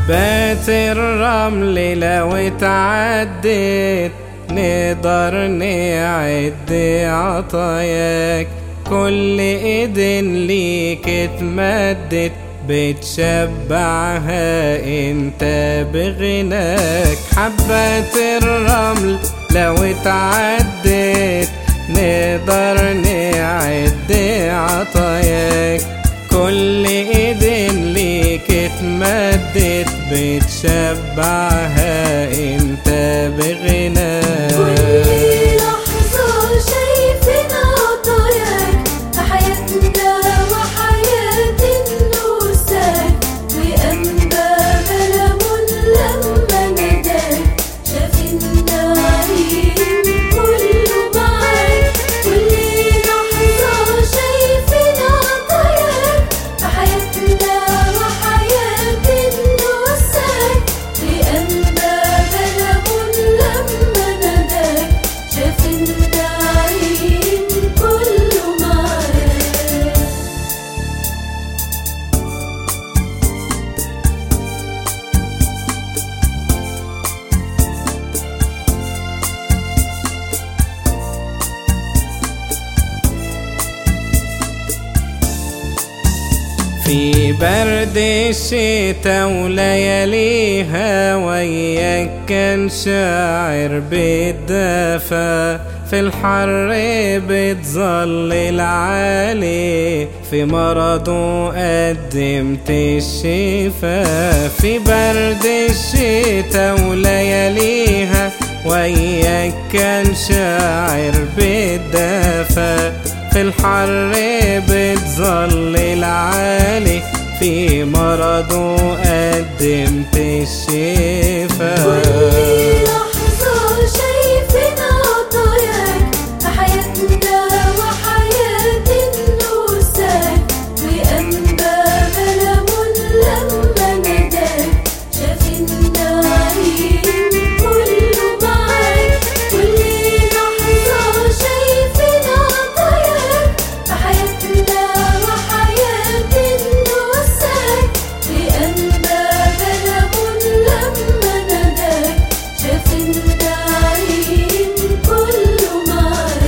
حبات الرمل لو اتعدت نقدر نعد عطاياك كل ايدين ليك اتمدت بتشبعها انت بغناك حبات الرمل لو اتعدت نقدر نعد عطاياك كل ايدين ليك اتمدت بتشبعها انت بغناك كل لحظة شايفين عطاياك في حياتنا وحياة النساك وأنبا بلم لما نداك شاف النعيم كله معاك كل لحظة شايفين عطاياك في حياتنا وحياة النساك وأنبا بلم لما نداك شاف النعيم كله معاك في برد الشتا ولياليها وياك كان شاعر بالدفا في الحر بتظلل عليه في مرضه قدمت الشفا في برد الشتا ولياليها وياك كان شاعر بالدفا في الحر بتظلل عليه في مرضه قدمت الشفا كل لحظة شايفين عطاياك في حياتنا وحياة النساك وأنبا بلم لما نداك شاف النعيم كله معاك كل لحظة شايفين عطاياك في حياتنا وحياة النساك وأنبا بلم لما نداك شاف النعيم كله معاك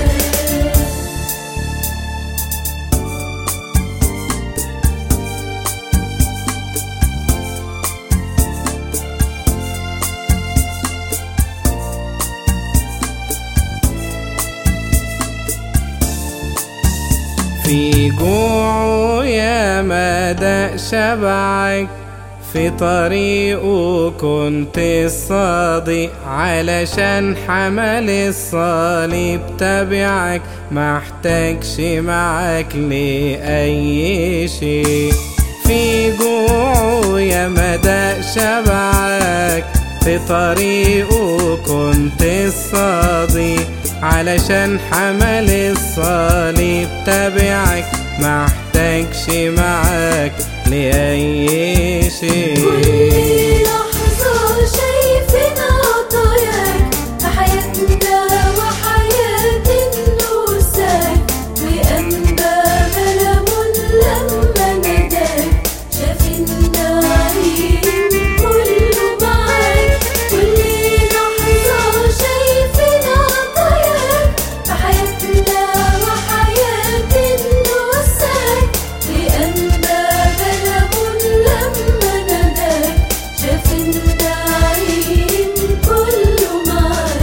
في جوعه يا مدى شبعك في طريقه كنت الصادق علشان حمل الصليب تبعك محتاجش معاك لأي شيء في جوعه يا مدى شبعك في طريقه كنت الصادق علشان حمل الصليب تبعك محتاجش معاك لأي شيء كل لحظة شايفين عطاياك في حياتنا وحياة النساك وأنبا بلم لما نداك شاف النعيم كله معاك كل لحظة شايفين عطاياك في حياتنا وحياة النساك وأنبا بلم لما نداك شاف النعيم كله معاك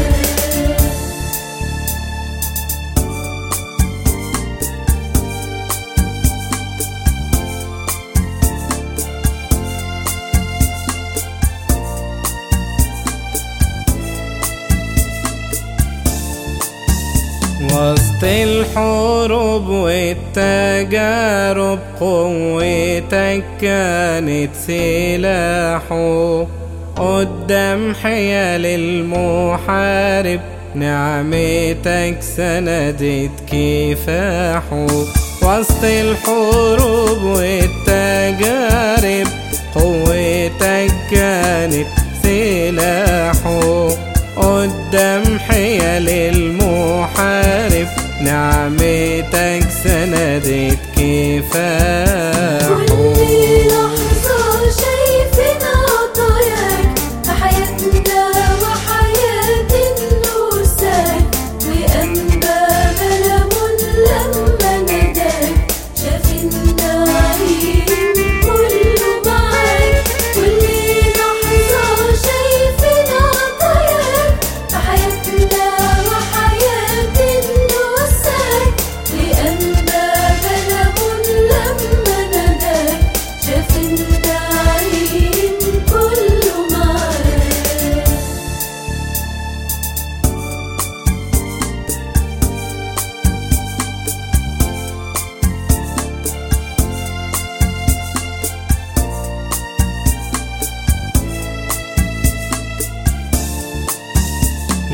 وسط الحروب والتجارب قوتك كانت سلاحه قدام حيال المحارب نعمتك سندت كفاحه وسط الحروب والتجارب قوتك كانت سلاحه قدام حيال المحارب نعمتك سندت كفاحه كل لحظة شايفين عطاياك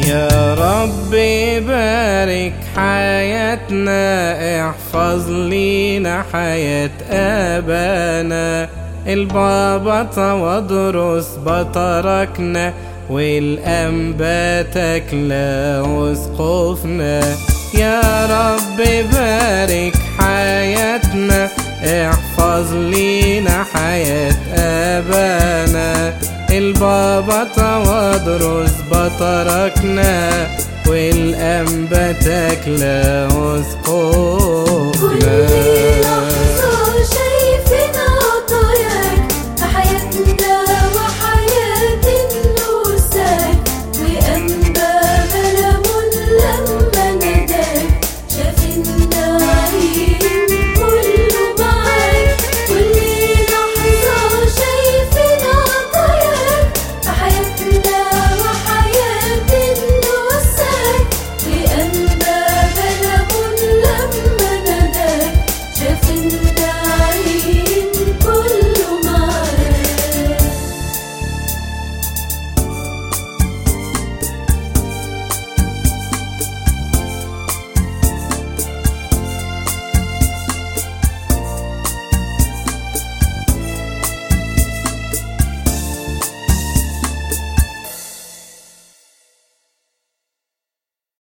يا رب بارك حياتنا احفظ لينا حياة آبانا البابا وادرس بطركنا والأنباتك لا وسقفنا يا رب بارك حياتنا احفظ لينا حياة آبانا البابا وادرس بطركنا والأنباتك لا كل وسقفنا لحظة